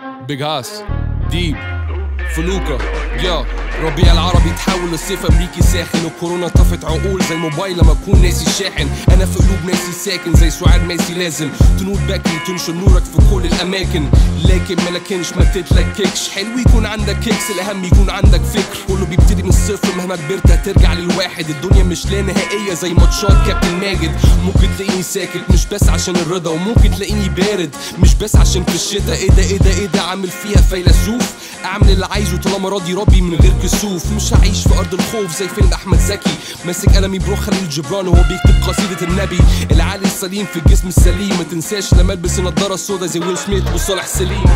بيج هاس ديب فلوكا يا ربيع العربي تحول لصيف امريكي ساخن وكورونا طفت عقول زي الموبايل لما اكون ناسي الشاحن انا في قلوب ناسي ساكن زي سعاد ماسي لازم تنور باكي وتنشر نورك في كل الاماكن لكن ما لكنش ما تتلككش حلو يكون عندك كيكس الاهم يكون عندك فكر كله بيبتدي من الصفر مهما كبرت هترجع للواحد الدنيا مش لا نهائيه زي ماتشات كابتن ماجد ممكن تلاقيني ساكت مش بس عشان الرضا وممكن تلاقيني بارد مش بس عشان في الشتا ايه ده ايه ده ايه ده عامل فيها فيلسوف اعمل اللي عايزه طالما راضي ربي من غير كسوف مش هعيش في ارض الخوف زي فيلم احمد زكي ماسك قلمي برو خليل جبران وهو بيكتب قصيده النبي العقل السليم في الجسم السليم ما تنساش لما البس النضاره السودا زي ويل سميث وصالح سليم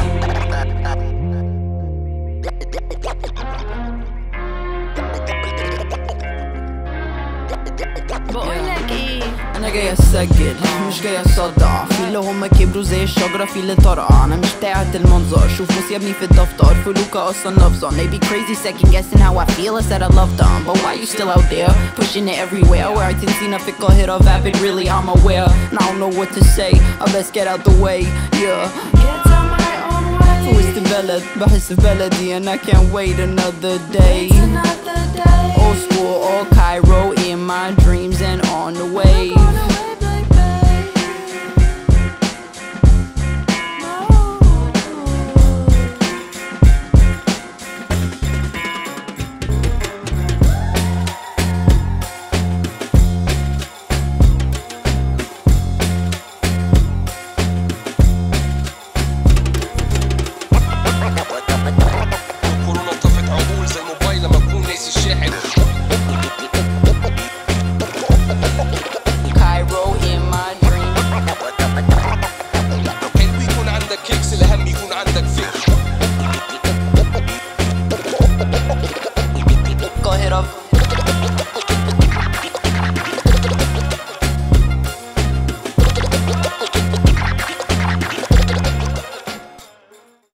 بقولك ايه انا جاي اسجل مش جاي اصدع في اللي هم كبروا زي الشجره في اللي طرقع انا مش بتاعت المنظر شوف بص يا ابني في الدفتر فلوكا اصلا لفظا they be crazy second guessing how I feel I said I love them but why you still out there pushing it everywhere where I didn't see nothing hit a vapid really I'm aware and I don't know what to say I best get out the way yeah get on my own way في وسط البلد بحس في بلدي and I can't wait another day It's another day Old school, all Cairo in my dreams and on the way. On the way, Black Bay. No. كورونا طفت عقول زي الموبايل لما اكون ناسي الشاحن Cairo in my dreams. حلو يكون عندك كيكس الاهم يكون عندك